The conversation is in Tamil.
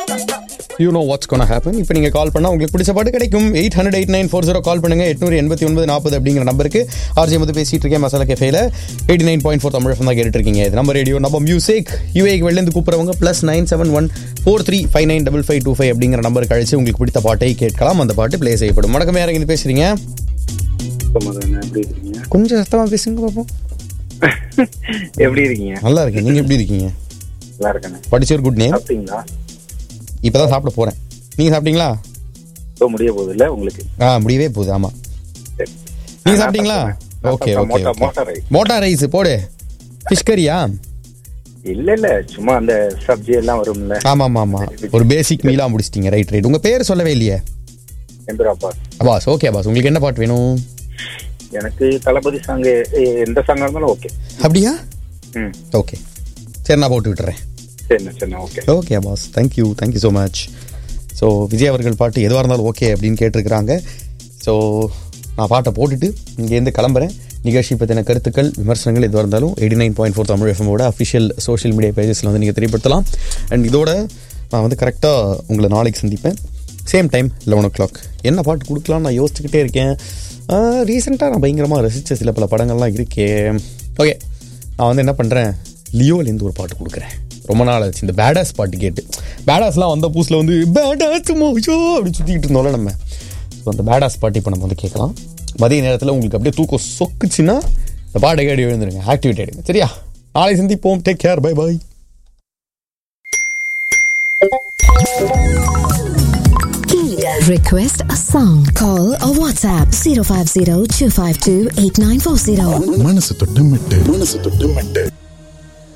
You know what's gonna happen இப்போ நீங்கள் கால் பண்ணால் உங்களுக்கு பிடிச்ச பாட்டு கிடைக்கும் eight hundred eight nine four zero call பண்ணுங்க எட்நூறு எண்பத்தி ஒன்பது நாற்பது அப்படிங்கிற நம்பருக்கு ஆர்ஜி வந்து பேசிட்டு இருக்கேன் மசாலா கேஃபேல eighty nine point four Tamil தான் கேட்டுட்டு இருக்கீங்க இது நம்ம ரேடியோ நம்ம மியூசிக் யூஏக்கு வெளிலேருந்து கூப்பிட்றவங்க plus nine seven one four three five nine double five two five அப்படிங்கிற நம்பருக்கு அழைச்சு உங்களுக்கு பிடித்த பாட்டை கேட்கலாம் அந்த பாட்டு ப்ளே செய்யப்படும் வணக்கம் யார் இருந்து பேசுறீங்க சமாதானம் எப்படி இருக்கீங்க கொஞ்சம் சத்தமாக பேசுங்க பார்ப்போம் எப்படி இருக்கீங்க நல்லா இருக்கேன் நீங்கள் எப்படி இருக்கீங்க நல்லா இருக்கேண்ணே படிச்ச ஒரு குட் நேம் சாப்பிட்டீங்களா இப்போ தான் சாப்பிட போகிறேன் நீங்கள் சாப்பிட்டீங்களா இப்போ முடிய போகுது இல்ல உங்களுக்கு ஆ முடியவே போகுது ஆமாம் சரி. நீங்க நான் சாப்பிட்டீங்களா சாப்பிட்டேன். ஓகே நான் ஓகே மோட்டா- மோட்டா ரைஸ். மோட்டார் ரைஸ் போடு ஃபிஷ் கறியா இல்ல இல்ல சும்மா அந்த சப்ஜி எல்லாம் வரும்ல ஆமா ஆமா ஆமா ஒரு பேசிக் மீலா முடிச்சிட்டீங்க ரைட் ரைட் உங்க பேர் சொல்லவே இல்லையே எம்பராப்பா பாஸ் ஓகே பாஸ் உங்களுக்கு என்ன பாட்டு வேணும் எனக்கு தளபதி சாங்கு எந்த சாங்கா இருந்தாலும் ஓகே அப்படியா ம் ஓகே சரி நான் போட்டு விட்டுறேன் சரிண்ணா சரிண்ணா okay okay boss thank you thank you so much so Vijay அவர்கள் பாட்டு எதுவாக இருந்தாலும் ஓகே அப்படின்னு கேட்டிருக்கிறாங்க ஸோ நான் பாட்டை போட்டுட்டு இங்கேருந்து கிளம்புறேன் நிகழ்ச்சி பற்றின கருத்துக்கள் விமர்சனங்கள் எதுவாக இருந்தாலும் eighty nine point four Tamil எஃப்எமோட அஃபிஷியல் சோஷியல் மீடியா பேஜஸில் வந்து நீங்கள் தெரியப்படுத்தலாம் அண்ட் இதோட நான் வந்து கரெக்டாக உங்களை நாளைக்கு சந்திப்பேன் same time eleven o'clock என்ன பாட்டு கொடுக்கலாம்னு நான் யோசிச்சுக்கிட்டே இருக்கேன் ரீசெண்டாக நான் பயங்கரமாக ரசித்த சில பல படங்கள்லாம் இருக்கே ஓகே நான் வந்து என்ன பண்ணுறேன் லியோலேருந்து ஒரு பாட்டு கொடுக்குறேன் ரொம்ப நாள் ஆச்சு இந்த பேடாஸ் பாட்டு கேட்டு பேடாஸ்லாம் வந்த பூசில் வந்து பேடாஸ் மோஷோ அப்படி சுற்றிக்கிட்டு இருந்தோம்ல நம்ம ஸோ அந்த பேடாஸ் பாட்டு இப்போ நம்ம வந்து கேட்கலாம் மதிய நேரத்தில் உங்களுக்கு அப்படியே தூக்கம் சொக்குச்சுன்னா இந்த பாட்டை கேட்டு எழுந்துருங்க ஆக்டிவிட்டி எடுங்க சரியா நாளை சந்திப்போம் take care bye bye Request a song. Call or WhatsApp 050 252 8940. மனசு தொட்டு மெட்டு மனசு தொட்டு மெட்டு